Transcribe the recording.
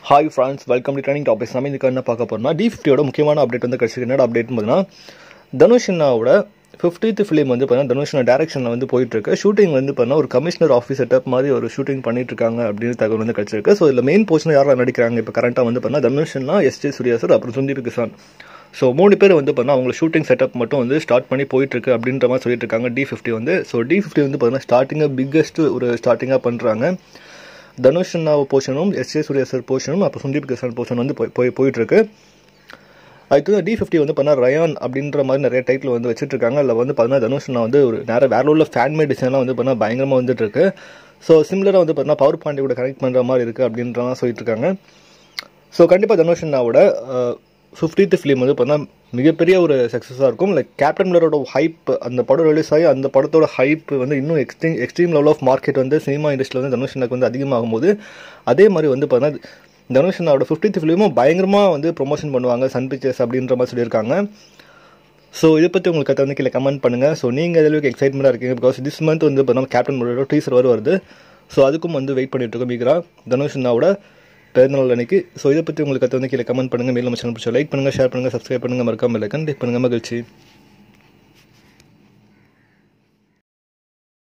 hi friends welcome to training topics நம்ம இதுக்கு என்ன பார்க்க போறோம்னா டி ஃபிஃப்டியோட முக்கியமான அப்டேட் வந்து கிடச்சிருக்கு என்னடா அப்டேட்னு பார்த்தீங்கன்னா தனுஷினாவோட ஃபிஃப்டித் ஃபிலிம் வந்து பார்த்தீங்கன்னா தனுஷினா டேரக்ஷனில் வந்து போயிட்டு இருக்கு ஷூட்டிங் வந்து பார்த்தீங்கன்னா ஒரு கமிஷனர் ஆஃபீஸ் செட்டப் மாதிரி ஒரு ஷூட்டிங் பண்ணிட்டு இருக்காங்க அப்படின்னு தகவல் வந்து கிடச்சிருக்கு ஸோ இதில் மெயின் போர்ஷன் யாரெல்லாம் நடிக்கிறாங்க இப்போ கரண்ட்டாக வந்து பார்த்தீங்கன்னா தனுஷன்னா எஸ் ஜே சூர்யா சார் அப்புறம் சுந்தீர் கிஷான் ஸோ மூணு பேர் வந்து பார்த்தீங்கன்னா அவங்க ஷூட்டிங் செட்டப் மட்டும் வந்து ஸ்டார்ட் பண்ணி போயிட்டு இருக்கு அப்படின்ற மாதிரி சொல்லிட்டு இருக்காங்க டி ஃபிஃப்டி வந்து ஸோ டி ஃபிஃப்டி வந்து பார்த்தீங்கன்னா ஸ்டார்டிங்காக பிக்கஸ்ட் ஒரு ஸ்டார்டிங்காக பண்ணுறாங்க தனுஷ் அண்ணா போர்ஷனும் எஸ் ஏ சூர்யா சார் போர்ஷனும் அப்புறம் சுந்தீப் கிஷான் போர்ஷன் வந்து போய் போய் போயிட்டு இருக்கு அதுக்கு டி ஃபிஃப்டி வந்து பார்த்தா ரயான் அப்படின்ற மாதிரி நிறைய டைட்டில் வந்து வச்சுட்டு இருக்காங்க அதில் வந்து பார்த்தீங்கன்னா தனுஷ் அண்ணா வந்து ஒரு நேரம் வேற உள்ள ஃபேன்மேட் டிசைன்லாம் வந்து பார்த்தீங்கன்னா பயங்கரமாக வந்துட்டு இருக்கு ஸோ சிமிலராக வந்து பார்த்தீங்கன்னா பவர் பாயிண்ட் கூட கனெக்ட் பண்ணுற மாதிரி இருக்குது அப்படின்ற மாதிரி சொல்லிட்டு இருக்காங்க ஸோ கண்டிப்பாக தனுஷ் அண்ணாவோட ஃபிஃப்டித் ஃபிலிம் வந்து பார்த்தீங்கன்னா மிகப்பெரிய ஒரு சக்ஸஸாக இருக்கும் லைக் கேப்டன் மில்லரோட ஹைப் அந்த படம் ரிலீஸ் ஆகி அந்த படத்தோட ஹைப் வந்து இன்னும் extreme extreme level of market வந்து சினிமா இண்டஸ்ட்ரியில் வந்து தனுஷ் அண்ணாக்கு வந்து அதிகமாகும் போது அதே மாதிரி வந்து பார்த்தீங்கன்னா தனுஷ் அண்ணாவோட ஃபிஃப்டித் ஃபிலிமும் பயங்கரமாக வந்து ப்ரொமோஷன் பண்ணுவாங்க சன் பிக்சர்ஸ் அப்படின்ற மாதிரி சொல்லியிருக்காங்க ஸோ இதை பற்றி உங்களுக்கு கதை வந்து கீழே கமெண்ட் பண்ணுங்கள் ஸோ நீங்கள் எதில் எக்ஸைட்மெண்ட்டாக இருக்கீங்க பிகாஸ் திஸ் மந்த் வந்து பார்த்தீங்கன்னா கேப்டன் மில்லரோட டீசர் வர வருது ஸோ அதுக்கும் வந்து வெயிட் பண்ணிட்டு இருக்கோம் மீகரா தனுஷ் அண்ணாவோட பிறந்தநாள் அன்னைக்கு ஸோ இதை பற்றி உங்களுக்கு கற்று வந்து கீழே கமெண்ட் பண்ணுங்கள் மேலும் சேனல் பிடிச்சா லைக் பண்ணுங்கள் ஷேர் பண்ணுங்கள் சப்ஸ்கிரைப் பண்ணுங்கள் மறக்காமல் இல்லை கண்டிப்பாக பண்ணுங்கள் மகிழ்ச்சி